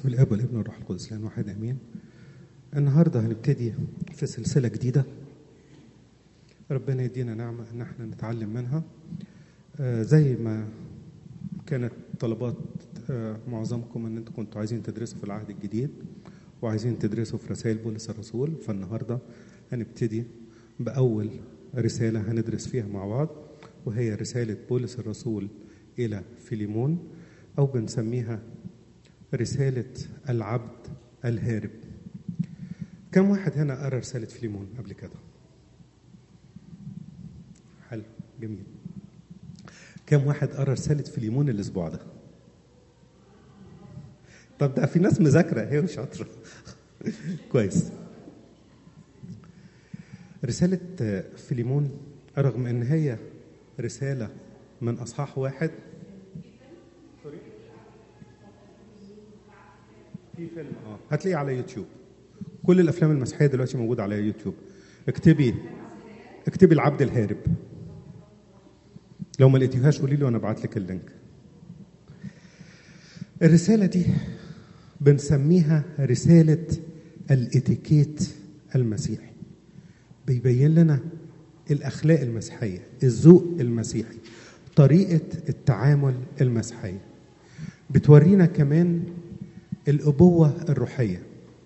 باسم الاب والابن والروح القدس لان واحد امين النهارده هنبتدي في سلسله جديده ربنا يدينا نعمه ان احنا نتعلم منها آه زي ما كانت طلبات آه معظمكم ان انتم كنتوا عايزين تدرسوا في العهد الجديد وعايزين تدرسوا في رسائل بولس الرسول فالنهارده هنبتدي باول رساله هندرس فيها مع بعض وهي رساله بولس الرسول الى فيليمون او بنسميها رسالة العبد الهارب كم واحد هنا قرأ رسالة فيليمون قبل كده حلو جميل كم واحد قرأ رسالة فيليمون الأسبوع ده طب ده في ناس مذاكرة هي وشاطرة كويس رسالة فيليمون رغم ان هي رسالة من أصحاح واحد في فيلم اه هتلاقيه على يوتيوب كل الافلام المسيحيه دلوقتي موجوده على يوتيوب اكتبي اكتبي العبد الهارب لو ما لقيتيهاش قولي لي وانا ابعت لك اللينك الرساله دي بنسميها رساله الاتيكيت المسيحي بيبين لنا الاخلاق المسيحيه الذوق المسيحي طريقه التعامل المسيحيه بتورينا كمان الأبوة الروحية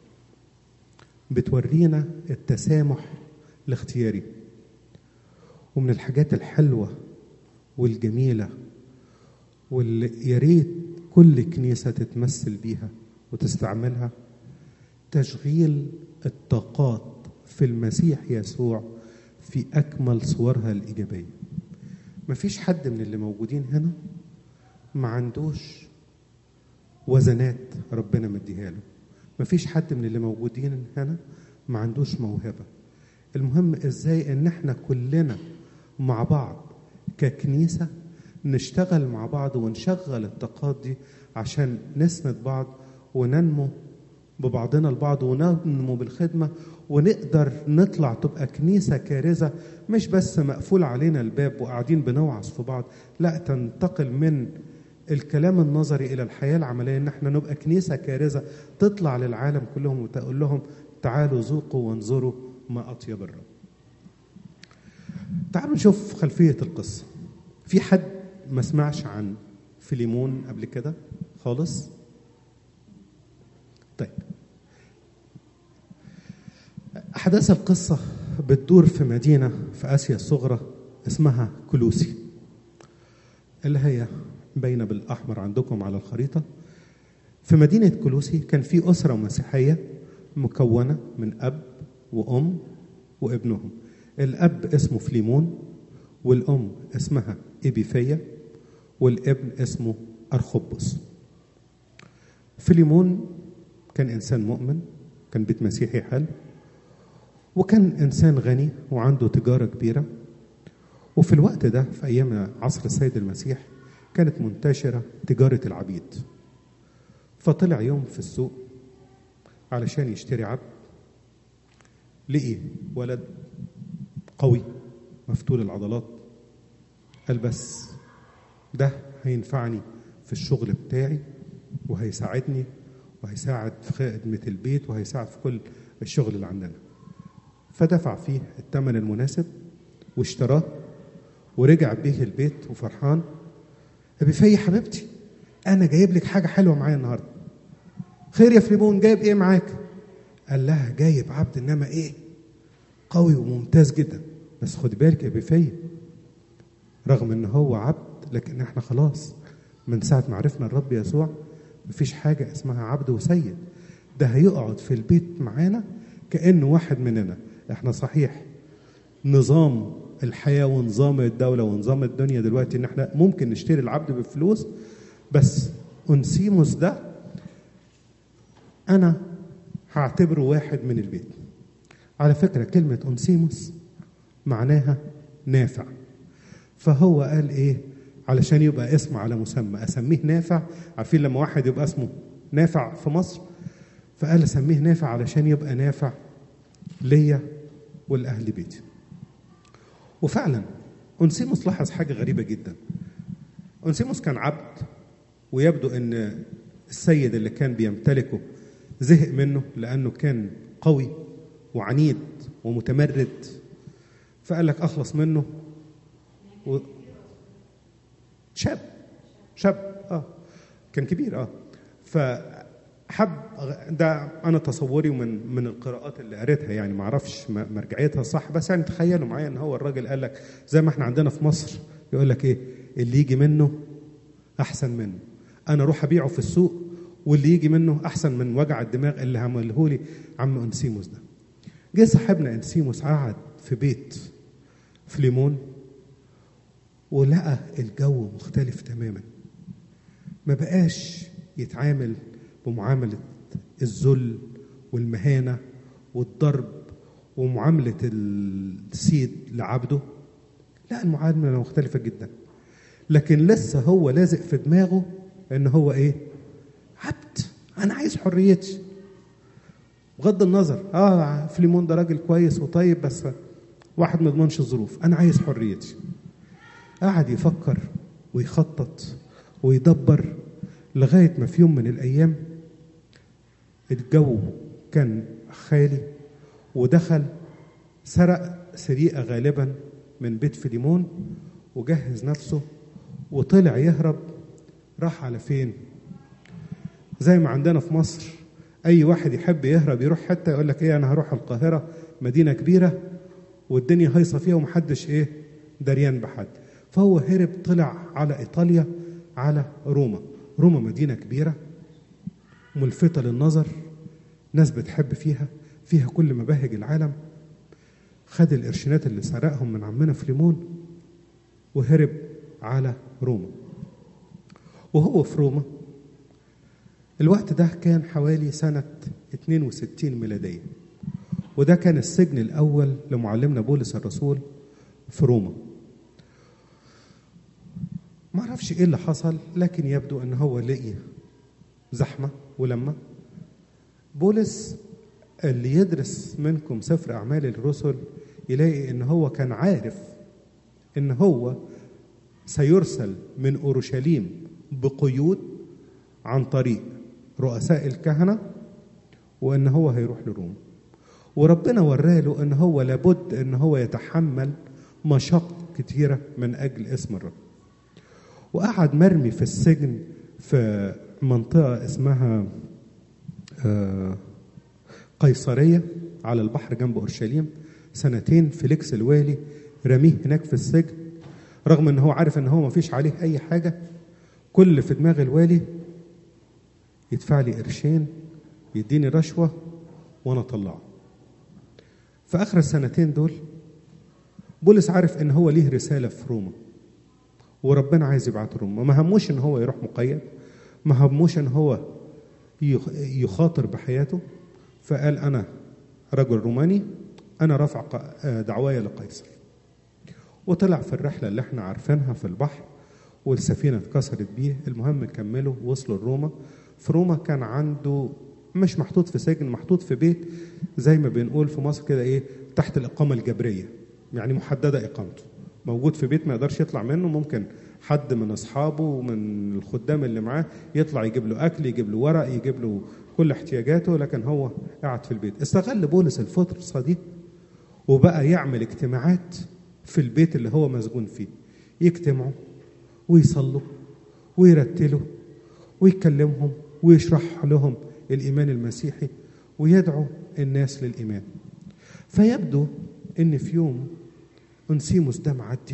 بتورينا التسامح الاختياري ومن الحاجات الحلوة والجميلة واللي يا ريت كل كنيسة تتمثل بيها وتستعملها تشغيل الطاقات في المسيح يسوع في أكمل صورها الإيجابية مفيش حد من اللي موجودين هنا ما عندوش وزنات ربنا مديها له مفيش حد من اللي موجودين هنا ما عندوش موهبه المهم ازاي ان احنا كلنا مع بعض ككنيسه نشتغل مع بعض ونشغل الطاقات دي عشان نسند بعض وننمو ببعضنا البعض وننمو بالخدمه ونقدر نطلع تبقى كنيسه كارثه مش بس مقفول علينا الباب وقاعدين بنوعظ في بعض لا تنتقل من الكلام النظري الى الحياه العمليه ان احنا نبقى كنيسه كارثه تطلع للعالم كلهم وتقول لهم تعالوا ذوقوا وانظروا ما اطيب الرب. تعالوا نشوف خلفيه القصه. في حد ما سمعش عن فيليمون قبل كده خالص؟ طيب. احداث القصه بتدور في مدينه في اسيا الصغرى اسمها كلوسي. اللي هي باينه بالاحمر عندكم على الخريطه في مدينه كلوسي كان في اسره مسيحيه مكونه من اب وام وابنهم الاب اسمه فليمون والام اسمها ابيفيه والابن اسمه ارخبس فليمون كان انسان مؤمن كان بيت مسيحي حلو وكان انسان غني وعنده تجاره كبيره وفي الوقت ده في ايام عصر السيد المسيح كانت منتشرة تجارة العبيد فطلع يوم في السوق علشان يشتري عبد لقي ولد قوي مفتول العضلات قال بس ده هينفعني في الشغل بتاعي وهيساعدني وهيساعد في خدمة البيت وهيساعد في كل الشغل اللي عندنا فدفع فيه الثمن المناسب واشتراه ورجع بيه البيت وفرحان ابي في حبيبتي انا جايب لك حاجه حلوه معايا النهارده خير يا فليمون جايب ايه معاك قال لها جايب عبد انما ايه قوي وممتاز جدا بس خد بالك يا بفية رغم ان هو عبد لكن احنا خلاص من ساعه ما عرفنا الرب يسوع مفيش حاجه اسمها عبد وسيد ده هيقعد في البيت معانا كانه واحد مننا احنا صحيح نظام الحياه ونظام الدوله ونظام الدنيا دلوقتي ان احنا ممكن نشتري العبد بفلوس بس انسيموس ده انا هعتبره واحد من البيت على فكره كلمه انسيموس معناها نافع فهو قال ايه علشان يبقى اسم على مسمى اسميه نافع عارفين لما واحد يبقى اسمه نافع في مصر فقال اسميه نافع علشان يبقى نافع ليا والاهل بيتي وفعلا أنسيموس لاحظ حاجة غريبة جدا أنسيموس كان عبد ويبدو أن السيد اللي كان بيمتلكه زهق منه لأنه كان قوي وعنيد ومتمرد فقال لك أخلص منه و... شاب شاب اه كان كبير اه فحب ده انا تصوري من من القراءات اللي قريتها يعني ما اعرفش مرجعيتها صح بس يعني تخيلوا معايا ان هو الراجل قال لك زي ما احنا عندنا في مصر يقول لك ايه اللي يجي منه احسن منه انا اروح ابيعه في السوق واللي يجي منه احسن من وجع الدماغ اللي عمله لي عم انسيموس ده جه صاحبنا انسيموس قعد في بيت فليمون ولقى الجو مختلف تماما ما بقاش يتعامل بمعاملة الذل والمهانة والضرب ومعاملة السيد لعبده لا المعاملة مختلفة جدا لكن لسه هو لازق في دماغه ان هو ايه عبد انا عايز حريتي بغض النظر اه فليمون ده راجل كويس وطيب بس واحد ما يضمنش الظروف انا عايز حريتي قعد يفكر ويخطط ويدبر لغايه ما في يوم من الايام الجو كان خالي ودخل سرق سرقه غالبا من بيت فليمون وجهز نفسه وطلع يهرب راح على فين زي ما عندنا في مصر اي واحد يحب يهرب يروح حته يقول لك ايه انا هروح القاهره مدينه كبيره والدنيا هايصه فيها ومحدش ايه دريان بحد فهو هرب طلع على ايطاليا على روما روما مدينه كبيره ملفته للنظر ناس بتحب فيها فيها كل مباهج العالم خد القرشينات اللي سرقهم من عمنا فليمون وهرب على روما وهو في روما الوقت ده كان حوالي سنة 62 ميلادية وده كان السجن الأول لمعلمنا بولس الرسول في روما ما اعرفش ايه اللي حصل لكن يبدو ان هو لقي زحمة ولما بولس اللي يدرس منكم سفر أعمال الرسل يلاقي ان هو كان عارف ان هو سيرسل من اورشليم بقيود عن طريق رؤساء الكهنه وان هو هيروح لروما وربنا وراله ان هو لابد ان هو يتحمل مشق كتيره من اجل اسم الرب وقعد مرمي في السجن في منطقه اسمها قيصريه على البحر جنب اورشليم سنتين فيليكس الوالي رميه هناك في السجن رغم ان هو عارف ان هو ما فيش عليه اي حاجه كل اللي في دماغ الوالي يدفع لي قرشين يديني رشوه وانا اطلعه في اخر السنتين دول بولس عارف ان هو ليه رساله في روما وربنا عايز يبعته روما ما هموش ان هو يروح مقيد ما هموش ان هو يخاطر بحياته فقال انا رجل روماني انا رافع دعوايا لقيصر وطلع في الرحلة اللي احنا عارفينها في البحر والسفينة اتكسرت بيه المهم كملوا وصلوا لروما في روما كان عنده مش محطوط في سجن محطوط في بيت زي ما بنقول في مصر كده ايه تحت الإقامة الجبرية يعني محددة إقامته موجود في بيت ما يقدرش يطلع منه ممكن حد من أصحابه ومن الخدام اللي معاه يطلع يجيب له أكل يجيب له ورق يجيب له كل احتياجاته لكن هو قاعد في البيت استغل بولس الفرصة دي وبقى يعمل اجتماعات في البيت اللي هو مسجون فيه يجتمعوا ويصلوا ويرتلوا ويكلمهم ويشرح لهم الإيمان المسيحي ويدعو الناس للإيمان فيبدو إن في يوم أنسيموس ده معدي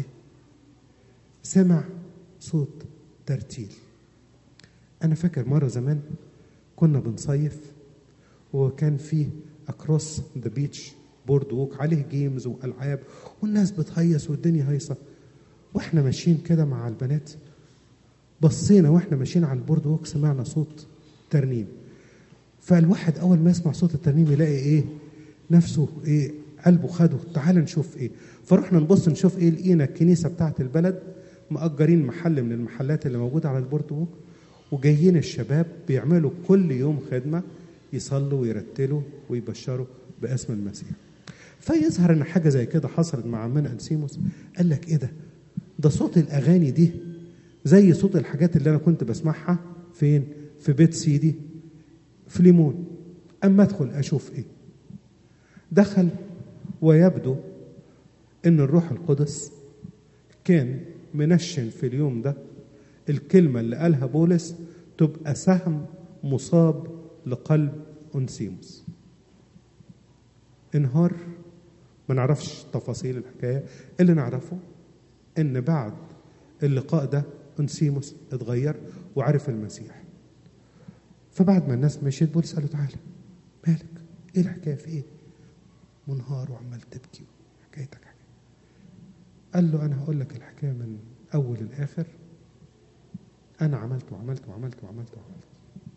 سمع صوت ترتيل أنا فاكر مرة زمان كنا بنصيف وكان فيه أكروس ذا بيتش بورد ووك عليه جيمز والعاب والناس بتهيص والدنيا هيصه واحنا ماشيين كده مع البنات بصينا واحنا ماشيين على البورد ووك سمعنا صوت ترنيم فالواحد اول ما يسمع صوت الترنيم يلاقي ايه نفسه ايه قلبه خده تعال نشوف ايه فرحنا نبص نشوف ايه لقينا الكنيسه بتاعت البلد مأجرين محل من المحلات اللي موجوده على البورد ووك وجايين الشباب بيعملوا كل يوم خدمه يصلوا ويرتلوا ويبشروا باسم المسيح فيظهر ان حاجه زي كده حصلت مع عمنا انسيموس قال لك ايه ده ده صوت الاغاني دي زي صوت الحاجات اللي انا كنت بسمعها فين في بيت سيدي فليمون أما أدخل أشوف إيه دخل ويبدو إن الروح القدس كان منشن في اليوم ده الكلمة اللي قالها بولس تبقى سهم مصاب لقلب أنسيموس انهار ما نعرفش تفاصيل الحكاية اللي نعرفه إن بعد اللقاء ده أنسيموس اتغير وعرف المسيح فبعد ما الناس مشيت بولس قال له تعالى مالك ايه الحكايه في ايه منهار وعمال تبكي حكايتك حكاية. قال له انا هقول لك الحكايه من اول الاخر انا عملت وعملت وعملت وعملت وعملت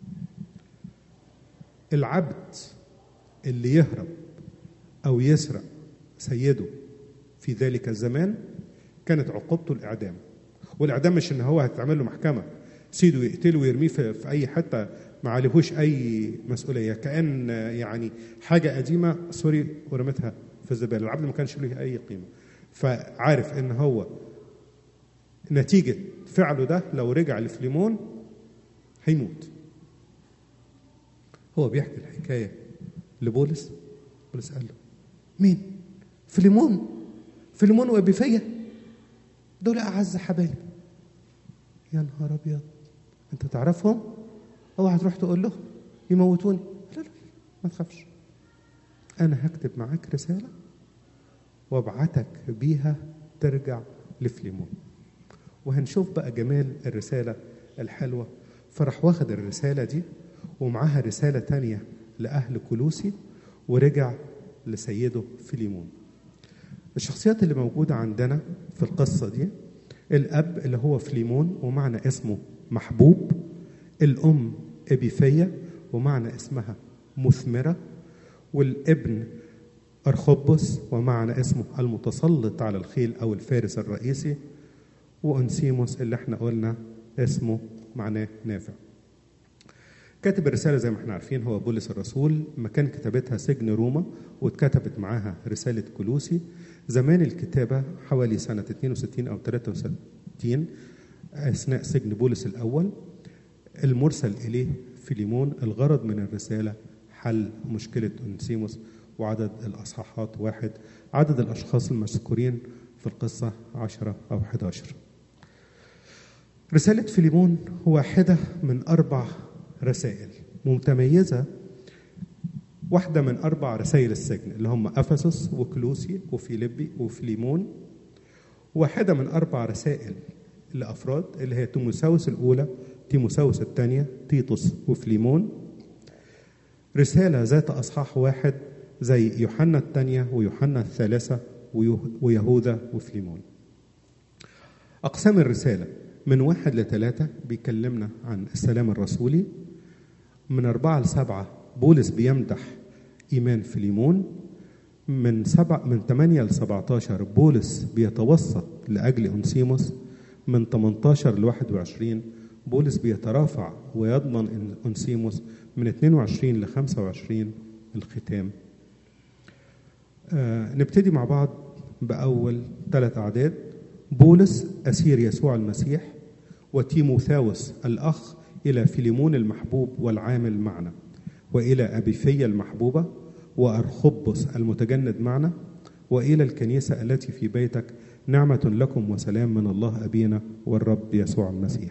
العبد اللي يهرب او يسرق سيده في ذلك الزمان كانت عقوبته الاعدام والاعدام مش ان هو هتعمل له محكمه سيده يقتله ويرميه في, في اي حته ما عليهوش اي مسؤوليه كان يعني حاجه قديمه سوري ورمتها في الزباله العبد ما كانش له اي قيمه فعارف ان هو نتيجه فعله ده لو رجع لفليمون هيموت هو بيحكي الحكايه لبولس بولس قال له مين فليمون فليمون وابيفيه دول اعز حبايبي يا نهار ابيض انت تعرفهم اوعى تروح تقول له يموتوني لا لا ما تخافش انا هكتب معاك رساله وابعتك بيها ترجع لفليمون وهنشوف بقى جمال الرساله الحلوه فراح واخد الرساله دي ومعاها رساله تانية لاهل كلوسي ورجع لسيده فيليمون الشخصيات اللي موجوده عندنا في القصه دي الاب اللي هو فليمون ومعنى اسمه محبوب الام ابيفيه ومعنى اسمها مثمره والابن ارخبس ومعنى اسمه المتسلط على الخيل او الفارس الرئيسي وانسيموس اللي احنا قلنا اسمه معناه نافع كاتب الرسالة زي ما احنا عارفين هو بولس الرسول مكان كتابتها سجن روما واتكتبت معاها رسالة كلوسي زمان الكتابة حوالي سنة 62 أو 63 أثناء سجن بولس الأول المرسل إليه فيليمون الغرض من الرسالة حل مشكلة أنسيموس وعدد الأصحاحات واحد عدد الأشخاص المذكورين في القصة عشرة أو 11 رسالة فيليمون واحدة من أربع رسائل متميزة واحدة من أربع رسائل السجن اللي هم أفسس وكلوسي وفيليبي وفليمون واحدة من أربع رسائل لأفراد اللي هي تيموساوس الأولى تيموساوس الثانية تيتوس وفليمون رسالة ذات أصحاح واحد زي يوحنا الثانية ويوحنا الثالثة ويهوذا وفليمون أقسام الرسالة من واحد لثلاثة بيكلمنا عن السلام الرسولي من أربعة لسبعة بولس بيمدح إيمان فيليمون من سبع من 8 ل 17 بولس بيتوسط لأجل أنسيموس من 18 ل 21 بولس بيترافع ويضمن أنسيموس من 22 ل 25 الختام آه نبتدي مع بعض بأول ثلاث أعداد بولس أسير يسوع المسيح وتيموثاوس الأخ إلى فيليمون المحبوب والعامل معنا وإلى أبيفية المحبوبة وأرخبس المتجند معنا وإلى الكنيسة التي في بيتك نعمة لكم وسلام من الله أبينا والرب يسوع المسيح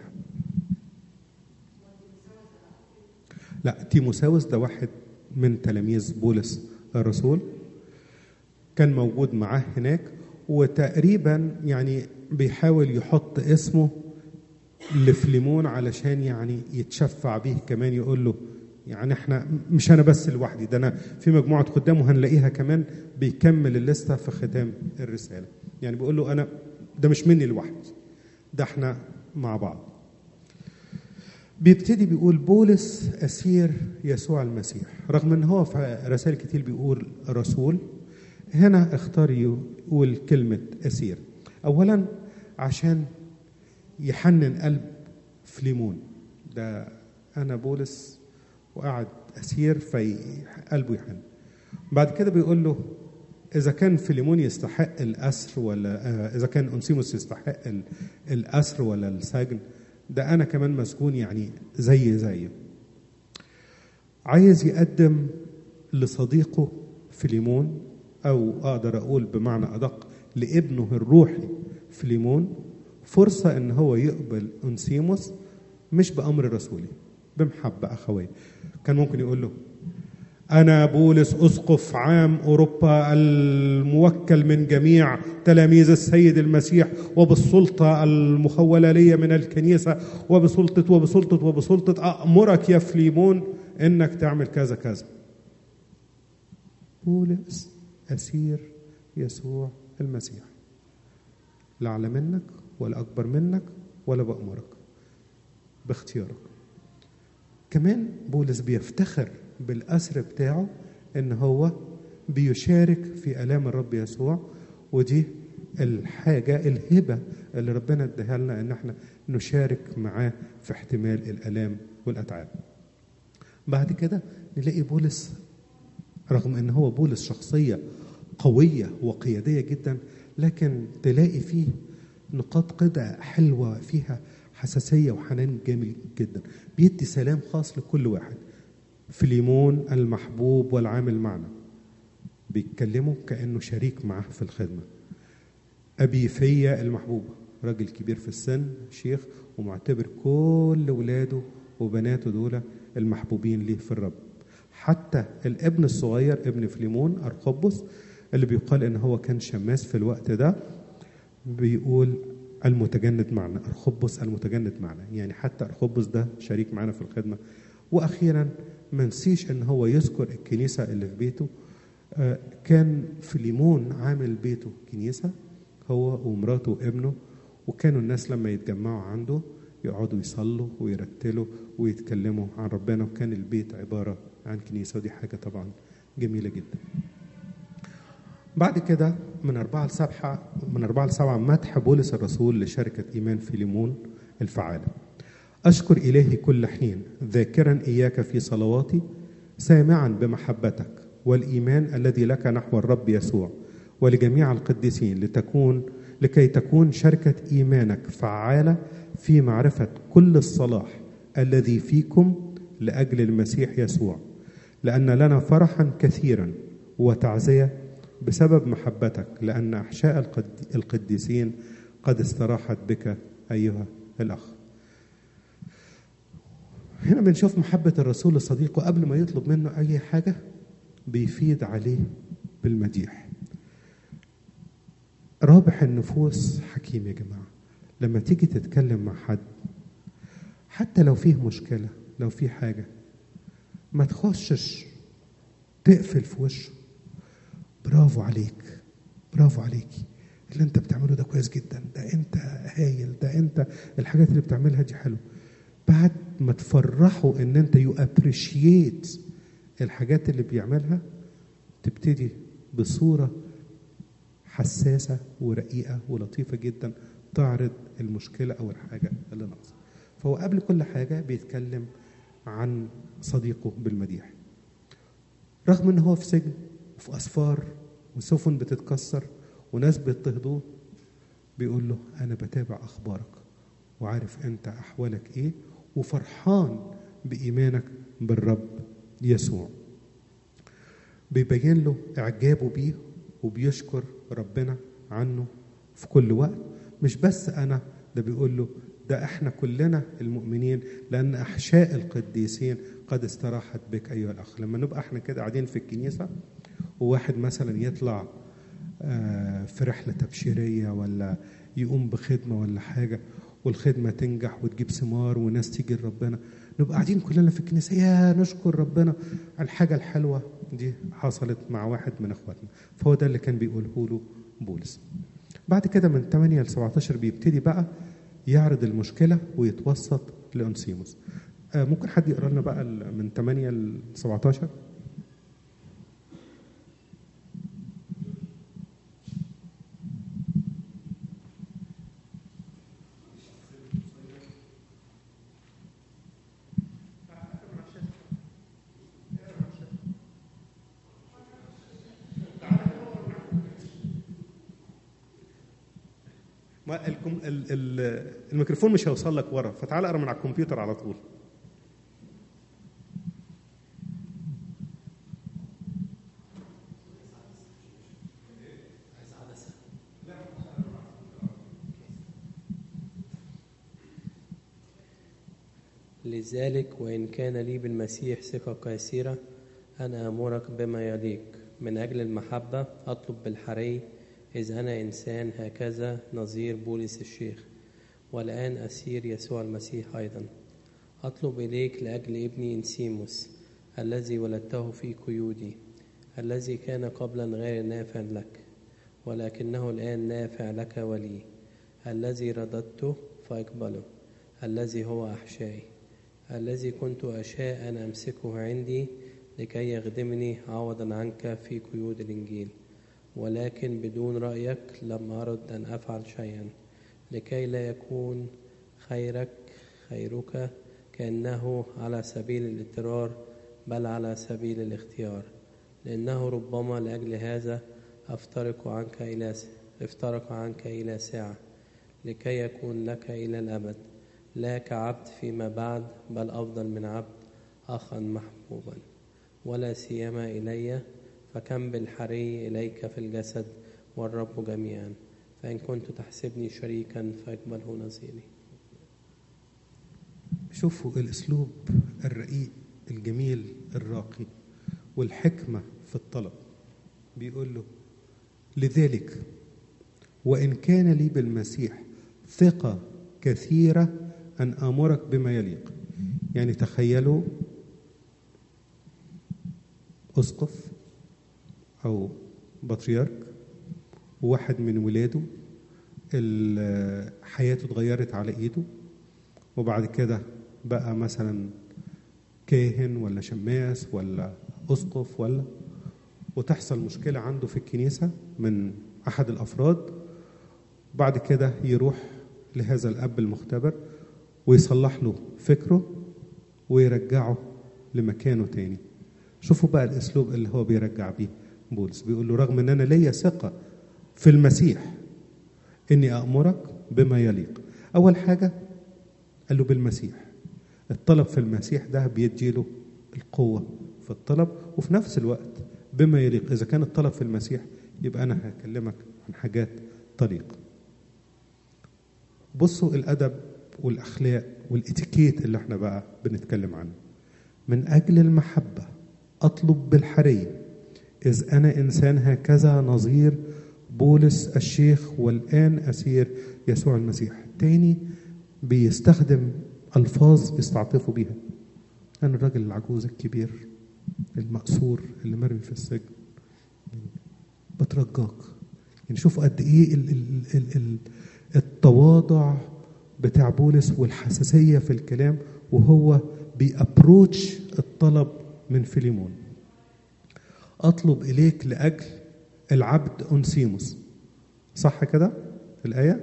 لا تيموساوس ده واحد من تلاميذ بولس الرسول كان موجود معاه هناك وتقريبا يعني بيحاول يحط اسمه لفليمون علشان يعني يتشفع بيه كمان يقول له يعني احنا مش انا بس لوحدي ده انا في مجموعه خدام وهنلاقيها كمان بيكمل الليسته في ختام الرساله يعني بيقول له انا ده مش مني لوحدي ده احنا مع بعض بيبتدي بيقول بولس اسير يسوع المسيح رغم ان هو في رسائل كتير بيقول رسول هنا اختار يقول كلمه اسير اولا عشان يحنن قلب فليمون ده انا بولس وقعد اسير فقلبه يحن بعد كده بيقول له اذا كان فيليمون يستحق الاسر ولا اذا كان انسيموس يستحق الاسر ولا السجن ده انا كمان مسجون يعني زي زيه عايز يقدم لصديقه فيليمون او اقدر اقول بمعنى ادق لابنه الروحي فيليمون فرصه ان هو يقبل انسيموس مش بامر رسولي بمحبه اخويه كان ممكن يقول له أنا بولس أسقف عام أوروبا الموكل من جميع تلاميذ السيد المسيح وبالسلطة المخولة لي من الكنيسة وبسلطة وبسلطة وبسلطة أأمرك يا فليمون إنك تعمل كذا كذا بولس أسير يسوع المسيح لا أعلى منك ولا أكبر منك ولا بأمرك باختيارك كمان بولس بيفتخر بالأسر بتاعه إن هو بيشارك في آلام الرب يسوع ودي الحاجة الهبة اللي ربنا اداها لنا إن احنا نشارك معاه في احتمال الآلام والأتعاب. بعد كده نلاقي بولس رغم إن هو بولس شخصية قوية وقيادية جدا لكن تلاقي فيه نقاط كده حلوة فيها حساسية وحنان جميل جدا بيدي سلام خاص لكل واحد فيليمون المحبوب والعامل معنا بيتكلموا كأنه شريك معه في الخدمة أبي فيا المحبوبة راجل كبير في السن شيخ ومعتبر كل ولاده وبناته دول المحبوبين ليه في الرب حتى الابن الصغير ابن فليمون أرقبس اللي بيقال إن هو كان شماس في الوقت ده بيقول المتجند معنا أرخبس المتجند معنا يعني حتى أرخبس ده شريك معنا في الخدمة وأخيرا ما نسيش ان هو يذكر الكنيسه اللي في بيته آه كان فيليمون عامل بيته كنيسه هو ومراته وابنه وكانوا الناس لما يتجمعوا عنده يقعدوا يصلوا ويرتلوا ويتكلموا عن ربنا وكان البيت عباره عن كنيسه ودي حاجه طبعا جميله جدا. بعد كده من أربعة لسبعة من أربعة لسبعة مدح بولس الرسول لشركة إيمان فيليمون الفعالة. أشكر إلهي كل حين ذاكرا إياك في صلواتي سامعا بمحبتك والإيمان الذي لك نحو الرب يسوع ولجميع القديسين لتكون لكي تكون شركة إيمانك فعالة في معرفة كل الصلاح الذي فيكم لأجل المسيح يسوع لأن لنا فرحا كثيرا وتعزية بسبب محبتك لأن أحشاء القديسين قد استراحت بك أيها الأخ هنا بنشوف محبة الرسول لصديقه قبل ما يطلب منه أي حاجة بيفيد عليه بالمديح رابح النفوس حكيم يا جماعة لما تيجي تتكلم مع حد حتى لو فيه مشكلة لو فيه حاجة ما تخشش تقفل في وشه برافو عليك برافو عليكي اللي انت بتعمله ده كويس جدا ده انت هايل ده انت الحاجات اللي بتعملها دي حلوه بعد ما تفرحوا ان انت يو ابريشيت الحاجات اللي بيعملها تبتدي بصوره حساسه ورقيقه ولطيفه جدا تعرض المشكله او الحاجه اللي ناقصه فهو قبل كل حاجه بيتكلم عن صديقه بالمديح رغم ان هو في سجن وفي اسفار وسفن بتتكسر وناس بيضطهدوه بيقول له انا بتابع اخبارك وعارف انت احوالك ايه وفرحان بايمانك بالرب يسوع بيبين له اعجابه بيه وبيشكر ربنا عنه في كل وقت مش بس انا ده بيقول له ده احنا كلنا المؤمنين لان احشاء القديسين قد استراحت بك ايها الاخ لما نبقى احنا كده قاعدين في الكنيسه وواحد مثلا يطلع في رحله تبشيريه ولا يقوم بخدمه ولا حاجه والخدمه تنجح وتجيب ثمار وناس تيجي لربنا نبقى قاعدين كلنا في الكنيسه يا نشكر ربنا على الحاجه الحلوه دي حصلت مع واحد من اخواتنا فهو ده اللي كان بيقوله له بولس بعد كده من 8 ل 17 بيبتدي بقى يعرض المشكله ويتوسط لانسيموس آه ممكن حد يقرا لنا بقى من 8 ل 17 ما الكم ال ال الميكروفون مش هيوصل لك ورا فتعال اقرا من على الكمبيوتر على طول لذلك وإن كان لي بالمسيح ثقة كثيرة أنا أمرك بما يليق من أجل المحبة أطلب بالحري إذ أنا إنسان هكذا نظير بولس الشيخ والآن أسير يسوع المسيح أيضا أطلب إليك لأجل ابني إنسيموس الذي ولدته في قيودي الذي كان قبلا غير نافع لك ولكنه الآن نافع لك ولي الذي رددته فاقبله الذي هو أحشائي الذي كنت أشاء أن أمسكه عندي لكي يخدمني عوضا عنك في قيود الإنجيل ولكن بدون رأيك لم أرد أن أفعل شيئا لكي لا يكون خيرك خيرك كأنه على سبيل الاضطرار بل على سبيل الاختيار لأنه ربما لأجل هذا أفترق عنك إلى افترق عنك إلى ساعة لكي يكون لك إلى الأبد لا كعبد فيما بعد بل أفضل من عبد أخا محبوبا ولا سيما إلي فكم بالحري إليك في الجسد والرب جميعا فإن كنت تحسبني شريكا فاقبله نظيري شوفوا الاسلوب الرقيق الجميل الراقي والحكمه في الطلب بيقول له لذلك وان كان لي بالمسيح ثقه كثيره ان امرك بما يليق يعني تخيلوا اسقف او بطريرك وواحد من ولاده ال- حياته اتغيرت على ايده وبعد كده بقى مثلا كاهن ولا شماس ولا اسقف ولا وتحصل مشكله عنده في الكنيسه من احد الافراد بعد كده يروح لهذا الاب المختبر ويصلح له فكره ويرجعه لمكانه تاني شوفوا بقى الاسلوب اللي هو بيرجع بيه بولس بيقول له رغم ان انا ليا ثقه في المسيح اني امرك بما يليق اول حاجه قال له بالمسيح الطلب في المسيح ده بيديله القوة في الطلب وفي نفس الوقت بما يليق إذا كان الطلب في المسيح يبقى أنا هكلمك عن حاجات طريق بصوا الأدب والأخلاق والإتيكيت اللي احنا بقى بنتكلم عنه من أجل المحبة أطلب بالحرية إذ أنا إنسان هكذا نظير بولس الشيخ والآن أسير يسوع المسيح تاني بيستخدم ألفاظ بيستعطفوا بيها أنا الراجل العجوز الكبير المأسور اللي مرمي في السجن بترجاك يعني شوفوا قد إيه ال ال ال ال التواضع بتاع بولس والحساسية في الكلام وهو بيأبروتش الطلب من فيليمون أطلب إليك لأجل العبد أنسيموس صح كده في الآية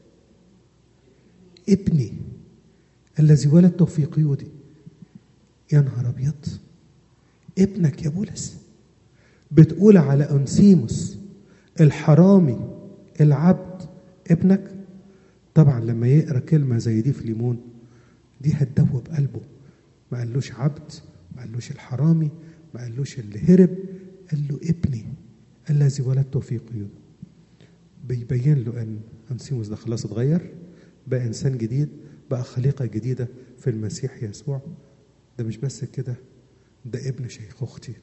ابني الذي ولدته في قيودي يا نهار أبيض ابنك يا بولس بتقول على أنسيموس الحرامي العبد ابنك طبعا لما يقرا كلمه زي دي في ليمون دي هتدوب قلبه ما قالوش عبد ما قالوش الحرامي ما قالوش اللي هرب قال له ابني الذي ولدته في قيود بيبين له ان انسيموس ده خلاص اتغير بقى انسان جديد بقى خليقه جديده في المسيح يسوع ده مش بس كده ده ابن شيخوختي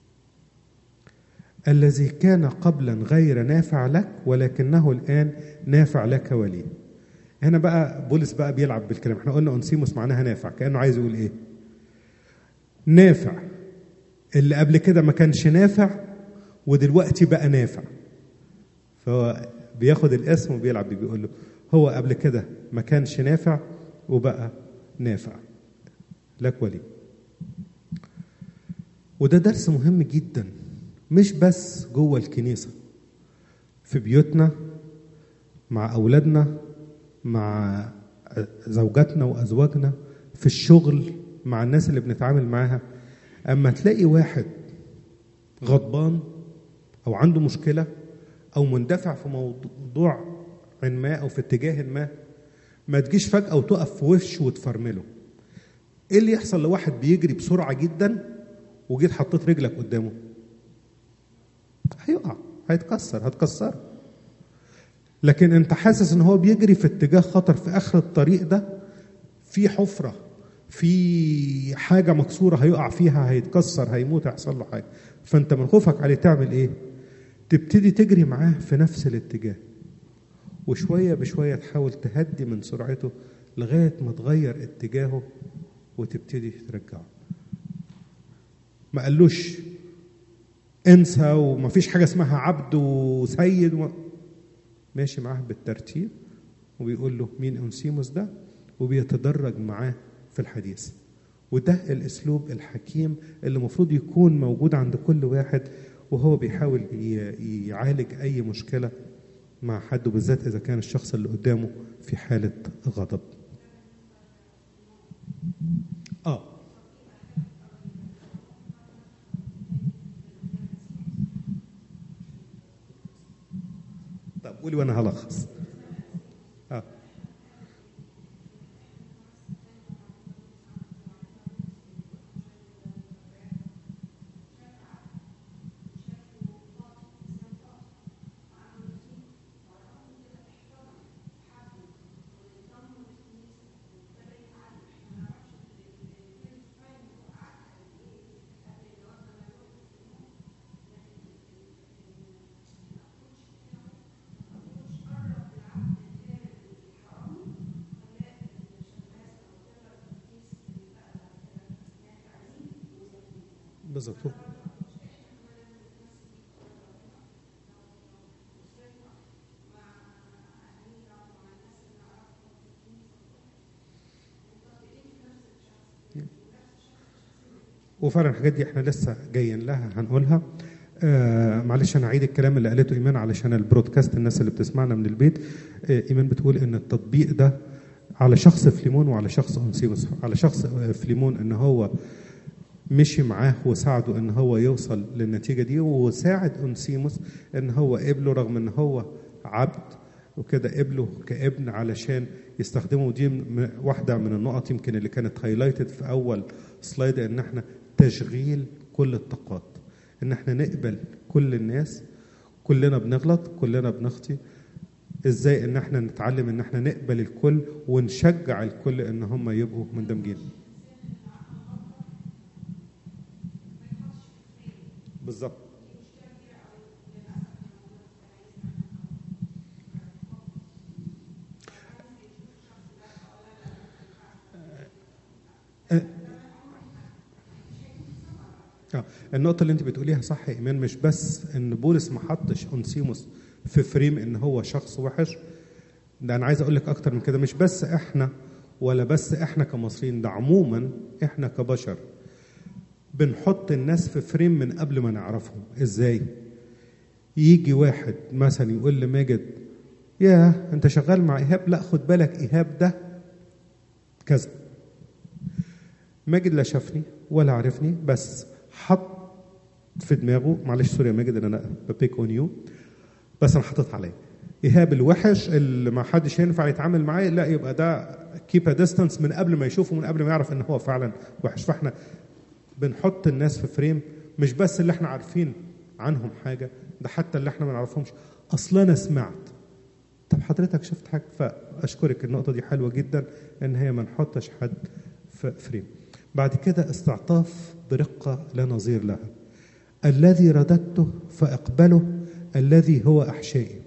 الذي كان قبلا غير نافع لك ولكنه الان نافع لك ولي هنا بقى بولس بقى بيلعب بالكلام احنا قلنا انسيموس معناها نافع كانه عايز يقول ايه نافع اللي قبل كده ما كانش نافع ودلوقتي بقى نافع فهو بياخد الاسم وبيلعب بيه بيقول له هو قبل كده ما كانش نافع وبقى نافع لك ولي وده درس مهم جدا مش بس جوه الكنيسة في بيوتنا مع أولادنا مع زوجاتنا وأزواجنا في الشغل مع الناس اللي بنتعامل معاها أما تلاقي واحد غضبان أو عنده مشكلة أو مندفع في موضوع ما أو في اتجاه ما ما تجيش فجأة وتقف في وشه وتفرمله إيه اللي يحصل لو واحد بيجري بسرعة جدا وجيت حطيت رجلك قدامه هيقع هيتكسر هتكسره لكن انت حاسس ان هو بيجري في اتجاه خطر في اخر الطريق ده في حفره في حاجه مكسوره هيقع فيها هيتكسر هيموت هيحصل له حاجه فانت من خوفك عليه تعمل ايه تبتدي تجري معاه في نفس الاتجاه وشويه بشويه تحاول تهدي من سرعته لغايه ما تغير اتجاهه وتبتدي ترجعه ما قالوش انسى ومفيش حاجه اسمها عبد وسيد و... ماشي معاه بالترتيب وبيقول له مين انسيموس ده وبيتدرج معاه في الحديث وده الاسلوب الحكيم اللي المفروض يكون موجود عند كل واحد وهو بيحاول ي- يعالج اي مشكله مع حد وبالذات اذا كان الشخص اللي قدامه في حاله غضب اه طب قولي وانا هلخص اه بالظبط وفعلا الحاجات دي احنا لسه جايين لها هنقولها آه معلش انا اعيد الكلام اللي قالته ايمان علشان البرودكاست الناس اللي بتسمعنا من البيت آه ايمان بتقول ان التطبيق ده على شخص فليمون وعلى شخص انسيموس على شخص آه، فليمون ان هو مشي معاه وساعده ان هو يوصل للنتيجه دي وساعد انسيموس ان هو قبله رغم ان هو عبد وكده قبله كابن علشان يستخدمه ودي م- واحده من النقط يمكن اللي كانت هايلايتد في اول سلايد ان احنا تشغيل كل الطاقات ان احنا نقبل كل الناس كلنا بنغلط كلنا بنخطي ازاي ان احنا نتعلم ان احنا نقبل الكل ونشجع الكل ان هم يبقوا مندمجين بالظبط آه، النقطة اللي أنت بتقوليها صح يا إيمان مش بس إن بولس ما حطش أنسيموس في فريم إن هو شخص وحش ده أنا عايز أقول لك أكتر من كده مش بس إحنا ولا بس إحنا كمصريين ده عموما إحنا كبشر بنحط الناس في فريم من قبل ما نعرفهم إزاي؟ يجي واحد مثلا يقول لماجد يا أنت شغال مع إيهاب لا خد بالك إيهاب ده كذا ماجد لا شافني ولا عرفني بس حط في دماغه معلش سوري يا ماجد ان انا ببيك اون يو بس انا حاطط عليه ايهاب الوحش اللي ما حدش ينفع يتعامل معاه لا يبقى ده كيب ديستانس من قبل ما يشوفه من قبل ما يعرف ان هو فعلا وحش فاحنا بنحط الناس في فريم مش بس اللي احنا عارفين عنهم حاجه ده حتى اللي احنا ما نعرفهمش اصلا انا سمعت طب حضرتك شفت حاجه فاشكرك النقطه دي حلوه جدا ان هي ما نحطش حد في فريم بعد كده استعطاف برقه لا نظير لها الذي رددته فاقبله الذي هو احشائي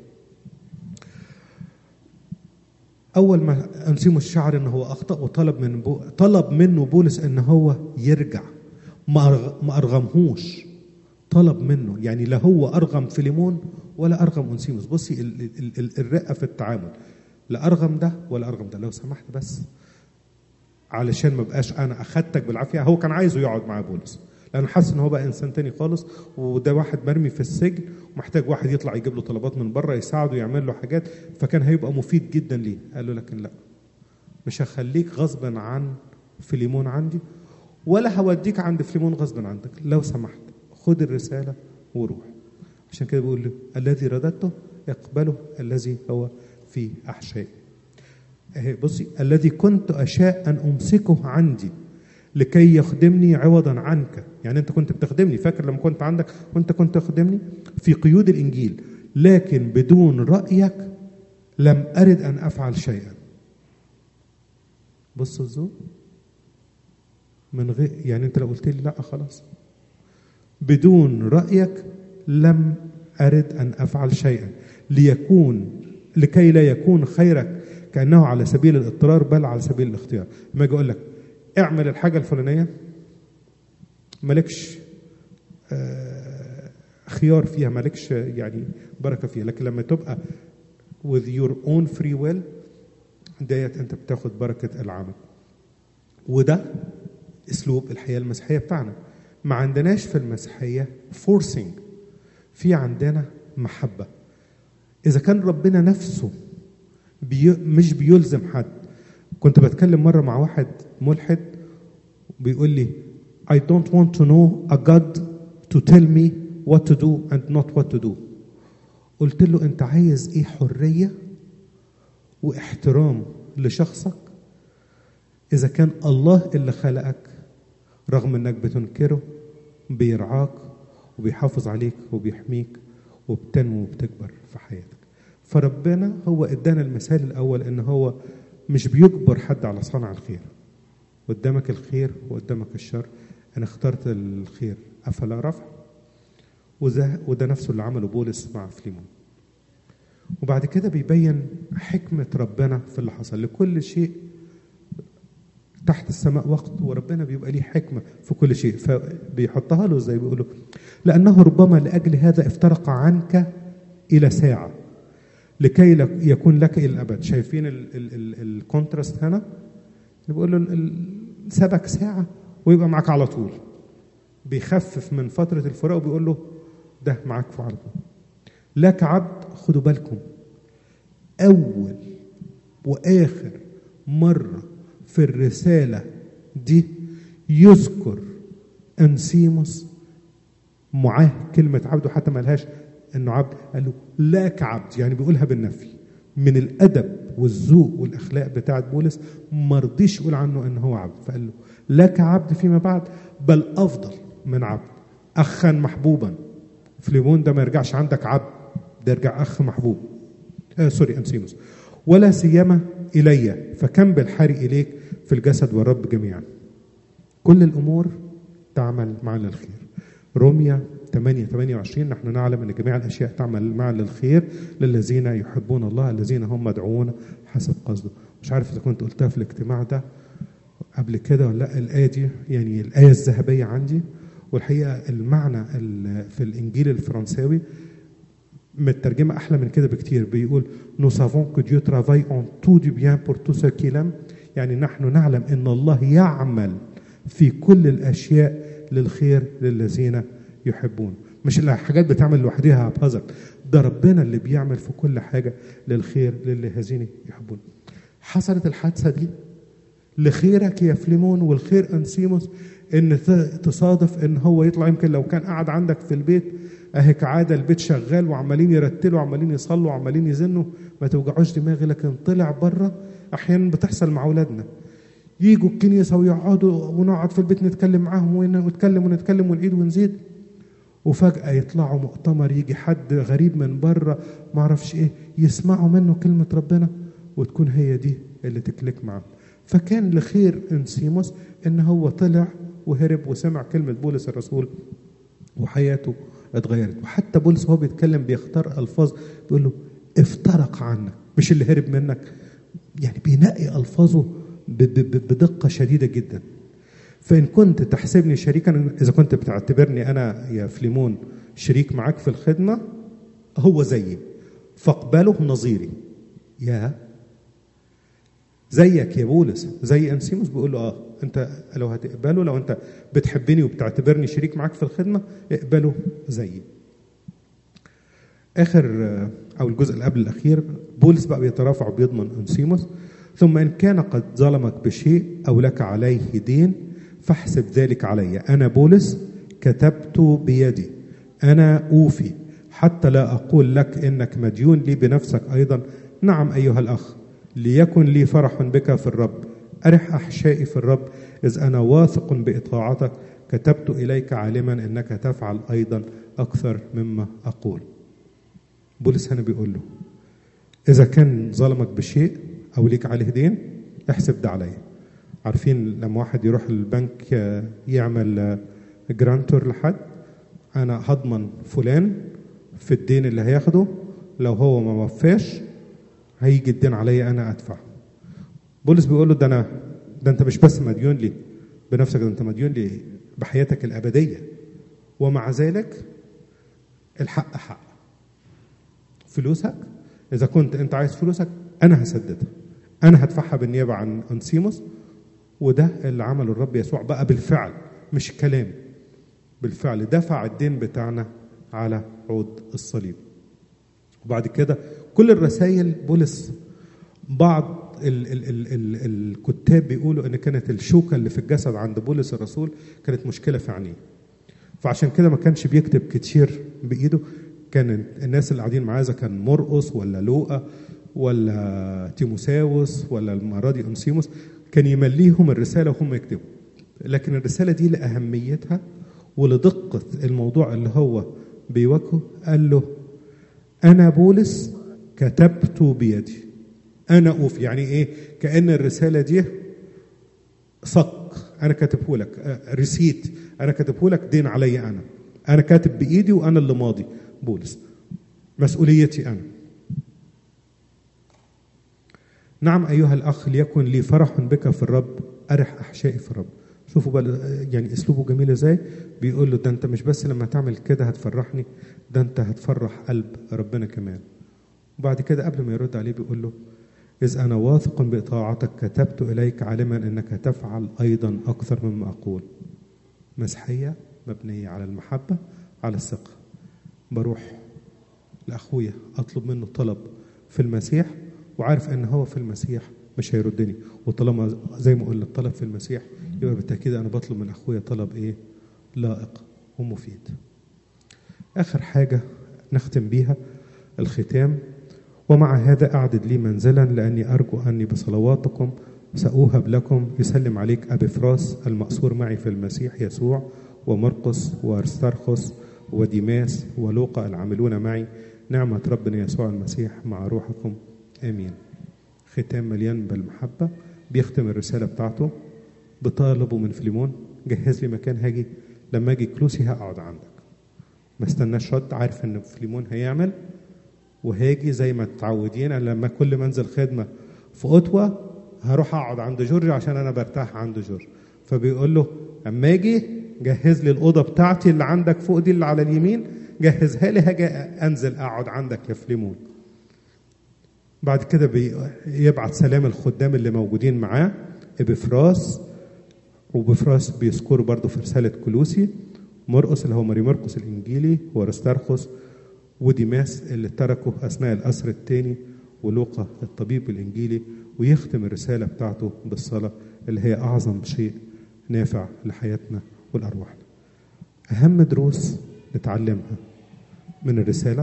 اول ما انسيموس شعر ان هو اخطا وطلب من بو طلب منه بولس ان هو يرجع ما أرغ- ما ارغمهوش طلب منه يعني لا هو ارغم فيليمون ولا ارغم انسيموس بصي ال- ال- ال- الرقه في التعامل لا ارغم ده ولا ارغم ده لو سمحت بس علشان ما بقاش انا اخدتك بالعافيه هو كان عايزه يقعد مع بولس لانه حاسس ان هو بقى انسان تاني خالص وده واحد مرمي في السجن ومحتاج واحد يطلع يجيب له طلبات من بره يساعده يعمل له حاجات فكان هيبقى مفيد جدا ليه قال له لكن لا مش هخليك غصبا عن فيليمون عندي ولا هوديك عند فيليمون غصبا عنك لو سمحت خد الرساله وروح عشان كده بيقول له الذي رددته اقبله الذي هو في احشائي اهي بصي الذي كنت اشاء ان امسكه عندي لكي يخدمني عوضا عنك يعني انت كنت بتخدمني فاكر لما كنت عندك وانت كنت تخدمني في قيود الانجيل لكن بدون رايك لم ارد ان افعل شيئا بص الذوق من غير يعني انت لو قلت لي لا خلاص بدون رايك لم ارد ان افعل شيئا ليكون لكي لا يكون خيرك كانه على سبيل الاضطرار بل على سبيل الاختيار ما اجي اقول لك اعمل الحاجه الفلانيه مالكش آه، خيار فيها مالكش يعني بركه فيها لكن لما تبقى with your own free will ديت انت بتاخد بركه العمل وده اسلوب الحياه المسيحيه بتاعنا ما عندناش في المسيحيه فورسينج في عندنا محبه اذا كان ربنا نفسه بي مش بيلزم حد كنت بتكلم مره مع واحد ملحد بيقول لي I don't want to know a God to tell me what to do and not what to do قلت له انت عايز ايه حريه واحترام لشخصك اذا كان الله اللي خلقك رغم انك بتنكره بيرعاك وبيحافظ عليك وبيحميك وبتنمو وبتكبر في حياتك فربنا هو ادانا المثال الاول ان هو مش بيجبر حد على صنع الخير قدامك الخير وقدامك الشر انا اخترت الخير افلا رفع وده, وده نفسه اللي عمله بولس مع فليمون وبعد كده بيبين حكمة ربنا في اللي حصل لكل شيء تحت السماء وقت وربنا بيبقى ليه حكمة في كل شيء فبيحطها له زي بيقولوا لأنه ربما لأجل هذا افترق عنك إلى ساعة لكي لك- يكون لك إلى الأبد شايفين الكونتراست هنا بيقول له ال- ال- سابك ساعة ويبقى معاك على طول بيخفف من فترة الفراق وبيقول له ده معاك على طول لك عبد خدوا بالكم أول وآخر مرة في الرسالة دي يذكر أنسيموس معاه كلمة عبد وحتى ما لهاش انه عبد قال له لك عبد يعني بيقولها بالنفي من الادب والذوق والاخلاق بتاعت بولس ما رضيش يقول عنه ان هو عبد فقال له لك عبد فيما بعد بل افضل من عبد اخا محبوبا فليمون ده ما يرجعش عندك عبد ده يرجع اخ محبوب آه سوري انسيموس ولا سيما الي فكم بالحري اليك في الجسد والرب جميعا كل الامور تعمل مع للخير روميا 8 28 نحن نعلم ان جميع الاشياء تعمل مع للخير للذين يحبون الله الذين هم مدعوون حسب قصده مش عارف اذا كنت قلتها في الاجتماع ده قبل كده ولا لا الايه دي يعني الايه الذهبيه عندي والحقيقه المعنى ال- في الانجيل الفرنساوي مترجمه احلى من كده بكتير بيقول nous savons que Dieu travaille en tout du bien pour tous ceux qui l'aiment يعني نحن نعلم ان الله يعمل في كل الاشياء للخير للذين يحبون مش الحاجات بتعمل لوحدها بهزر ده ربنا اللي بيعمل في كل حاجه للخير للذين يحبون حصلت الحادثه دي لخيرك يا فليمون والخير انسيموس ان ت- تصادف ان هو يطلع يمكن لو كان قاعد عندك في البيت اهي كعاده البيت شغال وعمالين يرتلوا وعمالين يصلوا وعمالين يزنوا ما توجعوش دماغي لكن طلع بره احيانا بتحصل مع اولادنا يجوا الكنيسه ويقعدوا ونقعد في البيت نتكلم معاهم ون- ونتكلم ونتكلم ونعيد ونزيد وفجأة يطلعوا مؤتمر يجي حد غريب من بره ما اعرفش ايه يسمعوا منه كلمة ربنا وتكون هي دي اللي تكلك معاهم فكان لخير انسيموس ان هو طلع وهرب وسمع كلمة بولس الرسول وحياته اتغيرت وحتى بولس وهو بيتكلم بيختار الفاظ بيقول له افترق عنك مش اللي هرب منك يعني بينقي الفاظه ب- ب- ب- بدقه شديده جدا فان كنت تحسبني شريكا اذا كنت بتعتبرني انا يا فليمون شريك معاك في الخدمه هو زيي فاقبله نظيري يا زيك يا بولس زي انسيموس بيقول له اه انت لو هتقبله لو انت بتحبني وبتعتبرني شريك معاك في الخدمه اقبله زيي اخر آه، او الجزء اللي قبل الاخير بولس بقى بيترافع وبيضمن انسيموس ثم ان كان قد ظلمك بشيء او لك عليه دين فاحسب ذلك علي انا بولس كتبت بيدي انا اوفي حتى لا اقول لك انك مديون لي بنفسك ايضا نعم ايها الاخ ليكن لي فرح بك في الرب ارح احشائي في الرب اذ انا واثق باطاعتك كتبت اليك عالما انك تفعل ايضا اكثر مما اقول بولس هنا بيقول له إذا كان ظلمك بشيء أو ليك عليه دين احسب ده عليا عارفين لما واحد يروح البنك آه، يعمل آه، جرانتور لحد انا هضمن فلان في الدين اللي هياخده لو هو ما وفاش هيجي الدين عليا انا ادفع بولس بيقول له ده انا ده انت مش بس مديون لي بنفسك ده انت مديون لي بحياتك الابديه ومع ذلك الحق حق فلوسك اذا كنت انت عايز فلوسك انا هسددها انا هدفعها بالنيابه عن انسيموس وده اللي عمله الرب يسوع بقى بالفعل مش كلام بالفعل دفع الدين بتاعنا على عود الصليب وبعد كده كل الرسائل بولس بعض ال ال ال ال الكتاب بيقولوا ان كانت الشوكه اللي في الجسد عند بولس الرسول كانت مشكله في عينيه فعشان كده ما كانش بيكتب كتير بايده كان الناس اللي قاعدين معاه اذا كان مرقس ولا لوقا ولا تيموساوس ولا المره دي انسيموس كان يمليهم الرساله وهم يكتبوا لكن الرساله دي لاهميتها ولدقه الموضوع اللي هو بيواجهه قال له انا بولس كتبت بيدي انا اوف يعني ايه كان الرساله دي صك انا كاتبه لك آه، ريسيت انا كاتبه لك دين علي انا انا كاتب بايدي وانا اللي ماضي بولس مسؤوليتي انا نعم ايها الاخ ليكن لي فرح بك في الرب ارح احشائي في الرب شوفوا بقى يعني اسلوبه جميل ازاي بيقول له ده انت مش بس لما تعمل كده هتفرحني ده انت هتفرح قلب ربنا كمان وبعد كده قبل ما يرد عليه بيقول له إذ أنا واثق بإطاعتك كتبت إليك عالما أنك تفعل أيضا أكثر مما أقول مسيحية مبنية على المحبة على الثقة بروح لأخويا أطلب منه طلب في المسيح وعارف أن هو في المسيح مش هيردني وطالما زي ما قلنا الطلب في المسيح يبقى بالتأكيد أنا بطلب من أخويا طلب إيه لائق ومفيد آخر حاجة نختم بيها الختام ومع هذا أعدد لي منزلا لأني أرجو أني بصلواتكم سأوهب لكم يسلم عليك أبي فراس المأسور معي في المسيح يسوع ومرقس وأرسترخس وديماس ولوقا العاملون معي نعمة ربنا يسوع المسيح مع روحكم آمين ختام مليان بالمحبة بيختم الرسالة بتاعته بطالبه من فيليمون جهز لي مكان هاجي لما اجي كلوسي هقعد عندك ما استناش رد عارف ان فيليمون هيعمل وهاجي زي ما متعودين انا لما كل ما انزل خدمه في اوتوا هروح اقعد عند جورج عشان انا برتاح عند جورج فبيقول له اما اجي جهز لي الاوضه بتاعتي اللي عندك فوق دي اللي على اليمين جهزها لي هاجي انزل اقعد عندك يا فليمون بعد كده بيبعت سلام الخدام اللي موجودين معاه ابفراس وبفراس بيذكره برضه في رساله كلوسي مرقس اللي هو ماري مرقس الانجيلي وارسترخس وديماس اللي تركه اثناء الاسر الثاني ولوقا الطبيب الانجيلي ويختم الرساله بتاعته بالصلاه اللي هي اعظم شيء نافع لحياتنا ولارواحنا. اهم دروس نتعلمها من الرساله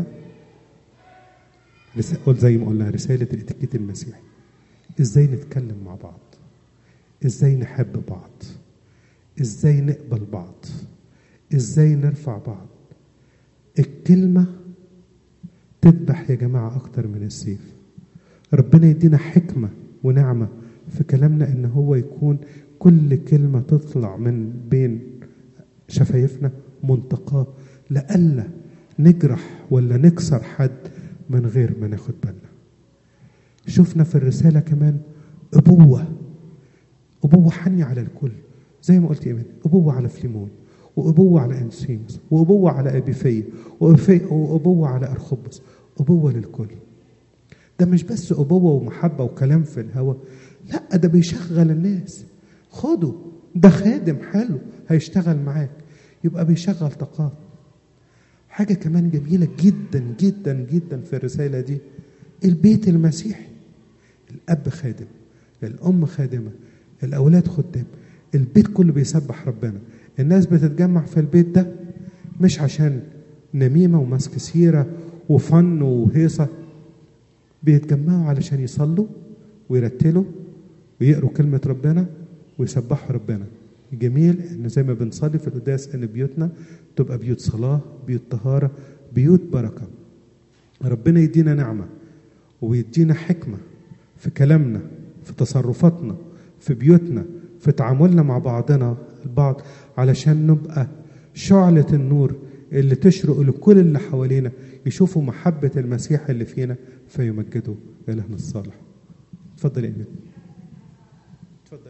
قلت زي ما قلنا رساله الاتيكيت المسيحي. ازاي نتكلم مع بعض؟ ازاي نحب بعض؟ ازاي نقبل بعض؟ ازاي نرفع بعض؟ الكلمه تذبح يا جماعة أكتر من السيف ربنا يدينا حكمة ونعمة في كلامنا إن هو يكون كل كلمة تطلع من بين شفايفنا منتقاه لألا نجرح ولا نكسر حد من غير ما ناخد بالنا شفنا في الرسالة كمان أبوة أبوة حنية على الكل زي ما قلت إيمان أبوة على فليمون وأبوة على أنسيموس وأبوة على أبيفية وأبوة على أرخبس أبوة للكل ده مش بس أبوة ومحبة وكلام في الهوا لا ده بيشغل الناس خده ده خادم حلو هيشتغل معاك يبقى بيشغل طاقات حاجة كمان جميلة جدا جدا جدا في الرسالة دي البيت المسيحي الأب خادم الأم خادمة الأولاد خدام البيت كله بيسبح ربنا الناس بتتجمع في البيت ده مش عشان نميمة ومسك سيرة وفن وهيصة بيتجمعوا علشان يصلوا ويرتلوا ويقروا كلمة ربنا ويسبحوا ربنا جميل ان زي ما بنصلي في القداس ان بيوتنا تبقى بيوت صلاة بيوت طهارة بيوت بركة ربنا يدينا نعمة ويدينا حكمة في كلامنا في تصرفاتنا في بيوتنا في تعاملنا مع بعضنا البعض علشان نبقى شعلة النور اللي تشرق لكل اللي حوالينا يشوفوا محبة المسيح اللي فينا فيمجدوا إلهنا الصالح اتفضل يا إيمان اتفضل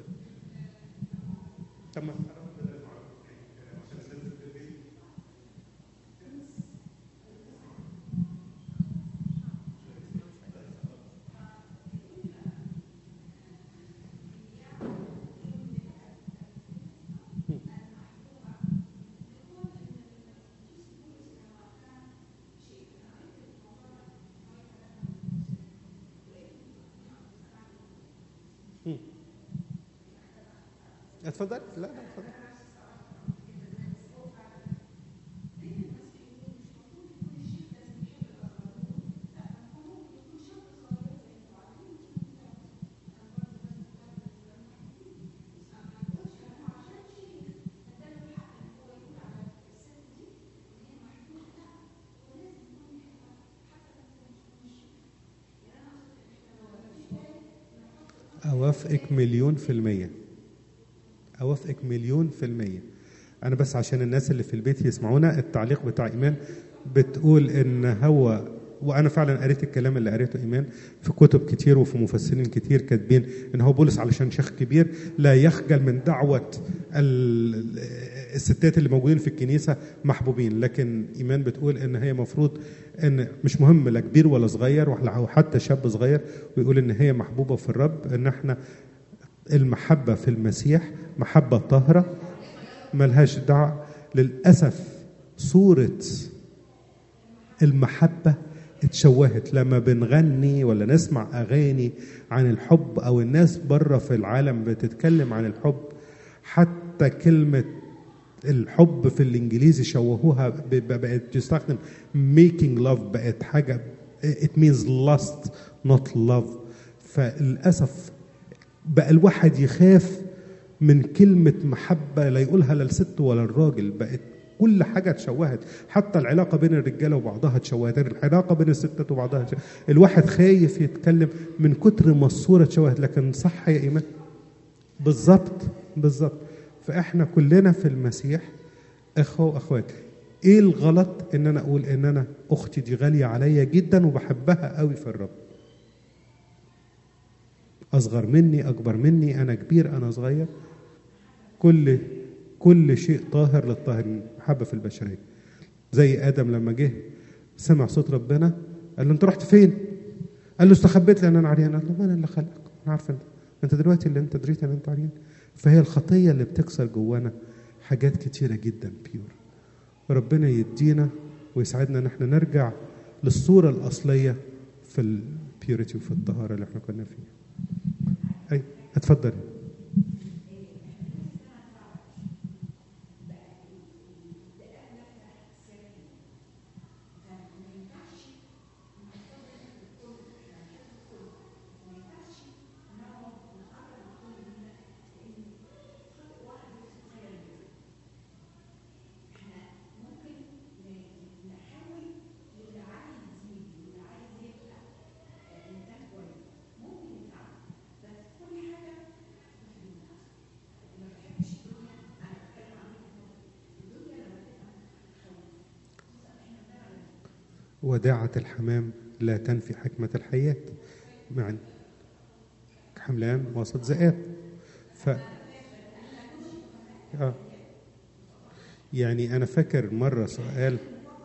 تمام اتفضل لا لا اتفضل أوافقك مليون في المية أوافقك مليون في المية أنا بس عشان الناس اللي في البيت يسمعونا التعليق بتاع إيمان بتقول إن هو وأنا فعلا قريت الكلام اللي قريته إيمان في كتب كتير وفي مفسرين كتير كاتبين إن هو بولس علشان شيخ كبير لا يخجل من دعوة ال- الستات اللي موجودين في الكنيسة محبوبين لكن إيمان بتقول إن هي مفروض إن مش مهم لا كبير ولا صغير أو حتى شاب صغير ويقول إن هي محبوبة في الرب إن إحنا المحبة في المسيح محبة طاهرة ملهاش دعوة للأسف صورة المحبة اتشوهت لما بنغني ولا نسمع أغاني عن الحب أو الناس بره في العالم بتتكلم عن الحب حتى كلمة الحب في الإنجليزي شوهوها ب- ب- بقت تستخدم making love بقت حاجة it means lust not love فللأسف بقى الواحد يخاف من كلمة محبة لا يقولها لا الست ولا الراجل بقت كل حاجة اتشوهت حتى العلاقة بين الرجالة وبعضها اتشوهت العلاقة بين الستات وبعضها اتشوهت. الواحد خايف يتكلم من كتر ما الصورة اتشوهت لكن صح يا إيمان بالظبط بالظبط فإحنا كلنا في المسيح إخوة وأخوات إيه الغلط إن أنا أقول إن أنا أختي دي غالية عليا جدا وبحبها قوي في الرب أصغر مني أكبر مني أنا كبير أنا صغير كل كل شيء طاهر للطاهرين محبة في البشرية زي آدم لما جه سمع صوت ربنا قال له أنت رحت فين؟ قال له استخبيت لأن أنا عريان قال له ما أنا اللي خلقك أنا عارف أنت أنت دلوقتي اللي أنت دريت أن أنت عريان فهي الخطية اللي بتكسر جوانا حاجات كتيرة جدا بيور ربنا يدينا ويساعدنا ان احنا نرجع للصورة الأصلية في البيوريتي وفي الطهارة اللي احنا كنا فيها. أي اتفضل. وداعة الحمام لا تنفي حكمة الحياة مع حملان وسط ذئاب ف آه. يعني أنا فاكر مرة سؤال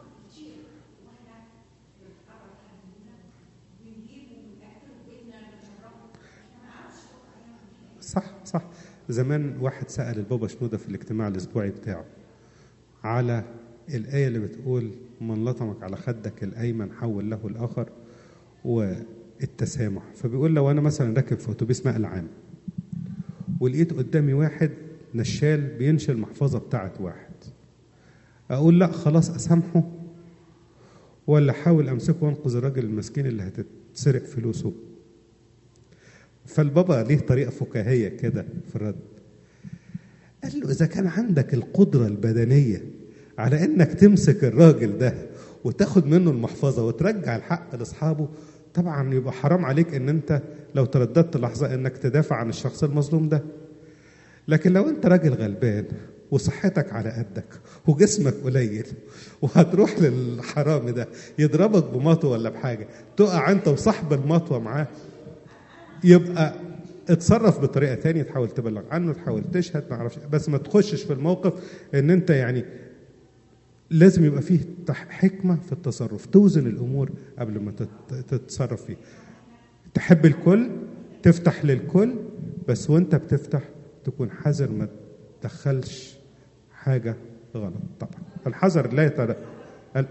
صح صح زمان واحد سأل البابا شنودة في الاجتماع الأسبوعي بتاعه على الآية اللي بتقول من لطمك على خدك الأيمن حول له الآخر والتسامح فبيقول لو أنا مثلا راكب في أتوبيس نقل عام ولقيت قدامي واحد نشال بينشل المحفظة بتاعت واحد أقول لا خلاص أسامحه ولا أحاول أمسكه وأنقذ الراجل المسكين اللي هتتسرق فلوسه فالبابا ليه طريقة فكاهية كده في الرد قال له إذا كان عندك القدرة البدنية على إنك تمسك الراجل ده وتاخد منه المحفظة وترجع الحق لأصحابه طبعا يبقى حرام عليك إن أنت لو ترددت لحظة إنك تدافع عن الشخص المظلوم ده لكن لو انت راجل غلبان وصحتك على قدك وجسمك قليل وهتروح للحرامي ده يضربك بمطوه ولا بحاجه تقع انت وصاحب المطوه معاه يبقى اتصرف بطريقه تانية تحاول تبلغ عنه تحاول تشهد ما اعرفش بس ما تخشش في الموقف ان انت يعني لازم يبقى فيه تح- حكمه في التصرف توزن الامور قبل ما تت- تتصرف فيه تحب الكل تفتح للكل بس وانت بتفتح تكون حذر ما تدخلش حاجه غلط طبعا الحذر لا يتر... ال...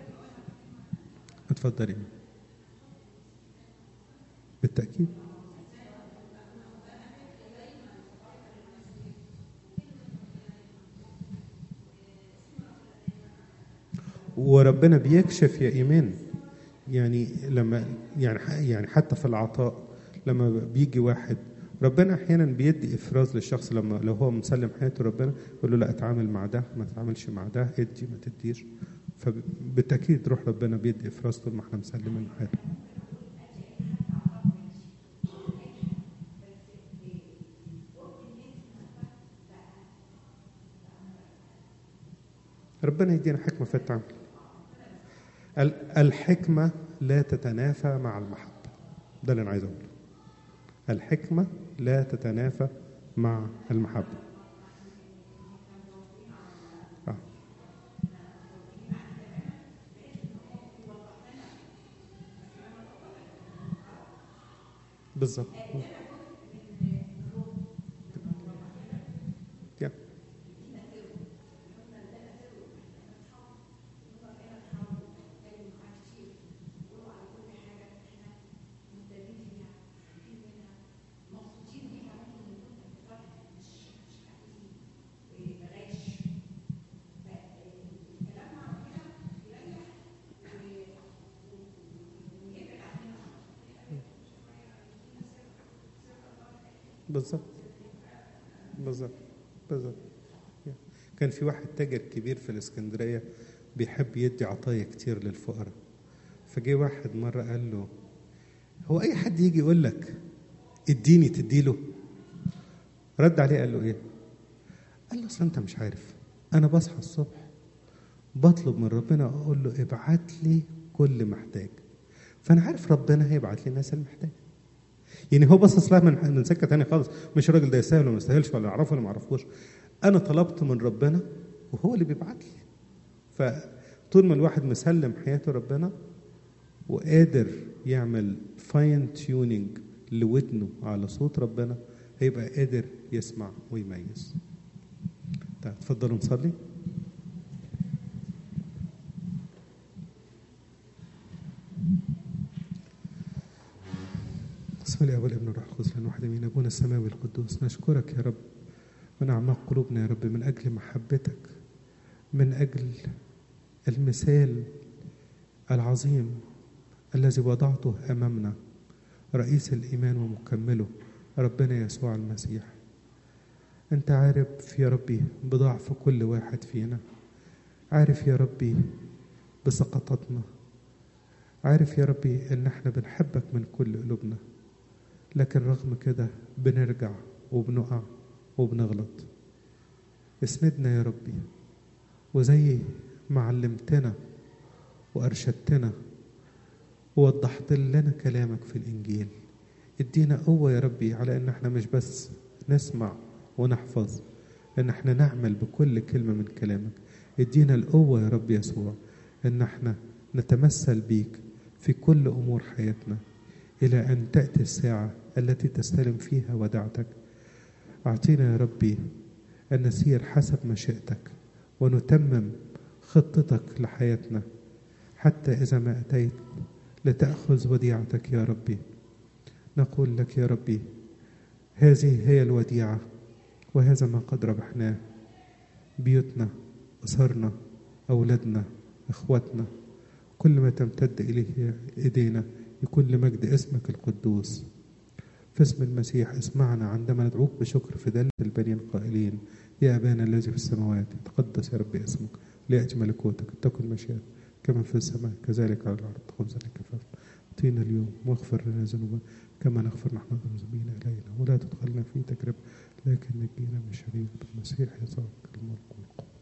اتفضلي بالتاكيد وربنا بيكشف يا ايمان يعني لما يعني يعني حتى في العطاء لما بيجي واحد ربنا احيانا بيدي افراز للشخص لما لو هو مسلم حياته ربنا يقول له لا اتعامل مع ده ما تتعاملش مع ده ادي ما تديش فبالتاكيد روح ربنا بيدي افراز طول ما احنا مسلمين حياتنا ربنا يدينا حكمة في التعامل ال- الحكمة لا تتنافى مع المحبة ده اللي أنا عايز أقوله الحكمة لا تتنافى مع المحبة آه. بالظبط Yeah. بالظبط بالظبط بالظبط كان في واحد تاجر كبير في الاسكندريه بيحب يدي عطايا كتير للفقراء فجه واحد مره قال له هو اي حد يجي يقول لك اديني تديله رد عليه قال له ايه قال له اصل انت مش عارف انا بصحى الصبح بطلب من ربنا اقول له ابعت لي كل محتاج فانا عارف ربنا هيبعت لي الناس المحتاجه يعني هو باصص لها من من سكه تانية خالص مش الراجل ده يستاهل ولا ما يستاهلش ولا اعرفه ولا ما اعرفوش انا طلبت من ربنا وهو اللي بيبعت لي فطول ما الواحد مسلم حياته ربنا وقادر يعمل فاين تيونينج لودنه على صوت ربنا هيبقى قادر يسمع ويميز طيب اتفضلوا نصلي بسم الله والابن والروح القدس لان واحد من ابونا السماوي القدوس نشكرك يا رب من اعماق قلوبنا يا رب من اجل محبتك من اجل المثال العظيم الذي وضعته امامنا رئيس الايمان ومكمله ربنا يسوع المسيح انت عارف يا ربي بضعف كل واحد فينا عارف يا ربي بسقطاتنا عارف يا ربي ان احنا بنحبك من كل قلوبنا لكن رغم كده بنرجع وبنقع وبنغلط اسندنا يا ربي وزي ما علمتنا وارشدتنا ووضحت لنا كلامك في الانجيل ادينا قوه يا ربي على ان احنا مش بس نسمع ونحفظ ان احنا نعمل بكل كلمه من كلامك ادينا القوه يا رب يسوع ان احنا نتمثل بيك في كل امور حياتنا الى ان تاتي الساعه التي تستلم فيها ودعتك اعطينا يا ربي ان نسير حسب مشيئتك ونتمم خطتك لحياتنا حتى اذا ما اتيت لتاخذ وديعتك يا ربي نقول لك يا ربي هذه هي الوديعه وهذا ما قد ربحناه بيوتنا اسرنا اولادنا اخواتنا كل ما تمتد اليه ايدينا يكون لمجد اسمك القدوس في اسم المسيح اسمعنا عندما ندعوك بشكر في دلة البنين قائلين يا أبانا الذي في السماوات تقدس يا رب اسمك ليأتي ملكوتك تكن مشيئتك كما في السماء كذلك على الأرض خبزنا كفافنا أعطينا اليوم واغفر لنا ذنوبنا كما نغفر نحن المذنبين إلينا ولا تدخلنا في تجربة لكن نجينا من شرير بالمسيح يسوع الملك والقوة